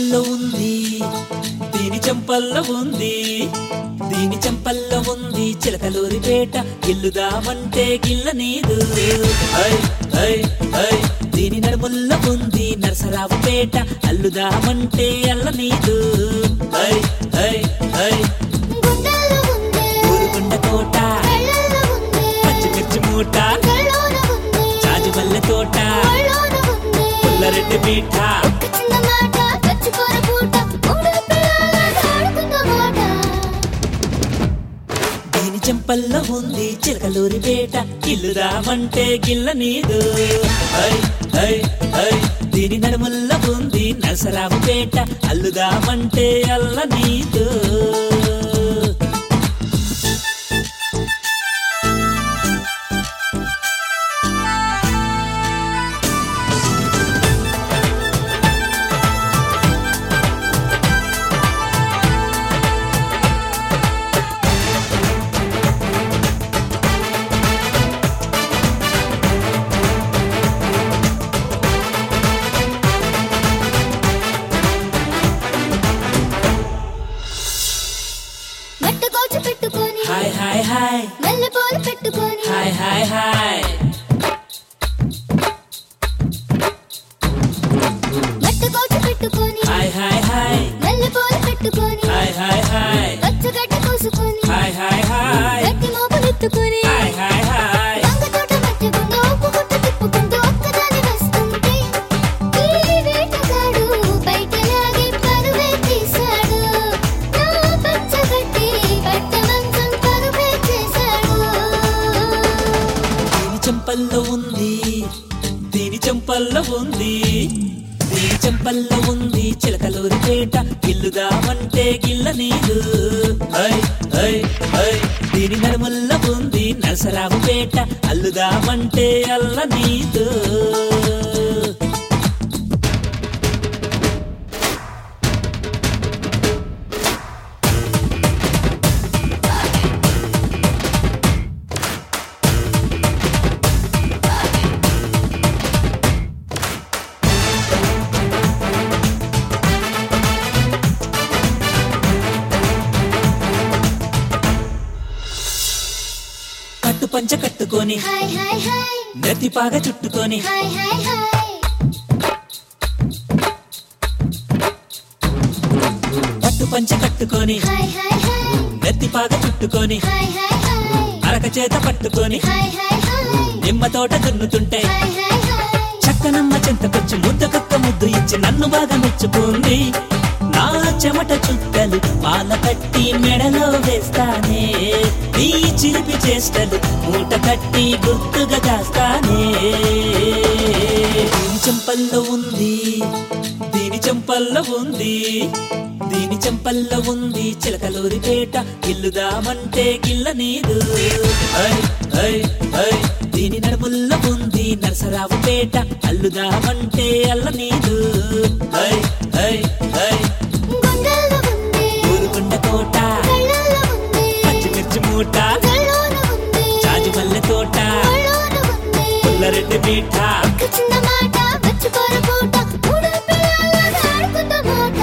చెంపల్లో ఉంది దీని చెంపల్లో ఉంది దీని చెంపల్లో ఉంది చిలకలూరిపేట గిల్లుదామంటే గిల్ల నీదు ఐ ఐ ఐ దీని నడుముల్లో ఉంది నరసరావుపేట అల్లుదామంటే అల్ల నీదు ఐ ఐ ఐ గుండెల్లో ఉందే ఊరుకుండ తోట కళ్ళల్లో ఉందే పచ్చిమిర్చి మూట కళ్ళలోన ఉందే జాజిమల్లె తోట కళ్ళలోన ఉందే పుల్లరెడ్డి మీఠ ఒక్క చిన్న మాట పచ్చికూర పూట మూడు పిల్లల ఆడుకున్న మాట దీని చెంపల్లో ఉంది చిలకలూరిపేట గిల్లుదామంటే గిల్ల నీదు ఐ ఐ ఐ దీని నడుముల్లో ఉంది నరసరావుపేట అల్లుదామంటే అల్ల నీదు మట్ట కోచి పెట్టుకొని హాయ్ హాయ్ హాయ్ మల్లె పూలు పెట్టుకొని హాయ్ హాయ్ హాయ్ మట్ట కోచి పెట్టుకొని హాయ్ హాయ్ హాయ్ మల్లె పూలు పెట్టుకొని హాయ్ హాయ్ హాయ్ పచ్చగడ్డ కోసుకొని హాయ్ హాయ్ హాయ్ గట్టి మోపులెత్తుకొని హాయ్ హాయ్ హాయ్ వంగ తోట మధ్యగుండా ఉప్పు గుట్ట తిప్పుకుంటూ ఒక్కదాని వస్తుంటే ఈ వేటగాడు బయటలాగే పరువే తీశాడు నా పచ్చగడ్డి పట్ట మంచం పరువే చేశాడు దీని చెంపల్లో ఉంది దీని చెంపల్లో ఉంది దీని చెంపల్లో ఉంది చిలకలూరిపేట గిల్లుదామంటే గిల్ల నీదు ఐ ఐ ఐ దీని నడుముల్లో ఉంది నరసరావుపేట అల్లుదామంటే అల్ల నీదు కట్టు పంచ కట్టుకొని హాయ్ హాయ్ హాయ్ నెత్తిపాగ చుట్టుకొని హాయ్ హాయ్ హాయ్ కట్టు పంచ కట్టుకొని హాయ్ హాయ్ హాయ్ నెత్తిపాగ చుట్టుకొని హాయ్ హాయ్ హాయ్ అరక చేత పట్టుకొని హాయ్ హాయ్ హాయ్ నిమ్మ తోట దున్నుతుంటే హాయ్ హాయ్ హాయ్ చక్కనమ్మ చెంతకొచ్చి ముద్దకొక్క ముద్దు ఇచ్చి నన్ను బాగా మెచ్చుకుంది నా చెమట చుట్టలు పాల కట్టి మెడలో వేస్తానే నీ చిలిపి చేష్టలు మూట కట్టి గుర్తుగా దాస్తానే దీని చెంపల్లో ఉంది దీని చెంపల్లో ఉంది దీని చెంపల్లో ఉంది చిలకలూరిపేట గిల్లుదామంటే గిల్ల నీదు ఐ ఐ ఐ దీని నడుముల్లో ఉంది నరసరావుపేట అల్లుదామంటే అల్ల నీదు ఐ ఐ ఐ గుండెల్లో ఉందే ఊరుకుండ తోట కళ్ళల్లో ఉందే పచ్చిమిర్చి మూట కళ్ళలోన ఉందే జాజిమల్లె తోట కళ్ళలోన ఉందే పుల్లరెడ్డి మీఠ ఒక్క చిన్న మాట పచ్చికూర పూట మూడు పిల్లల ఆడుకున్న మాట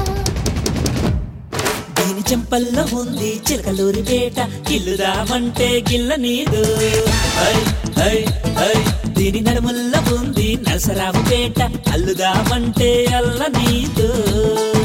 దీని చెంపల్లో ఉంది చిలకలూరిపేట గిల్లుదామంటే గిల్ల నీదు ఐ ఐ ఐ దీని నడుముల్లో ఉంది నరసరావుపేట అల్లుదామంటే అల్ల నీదు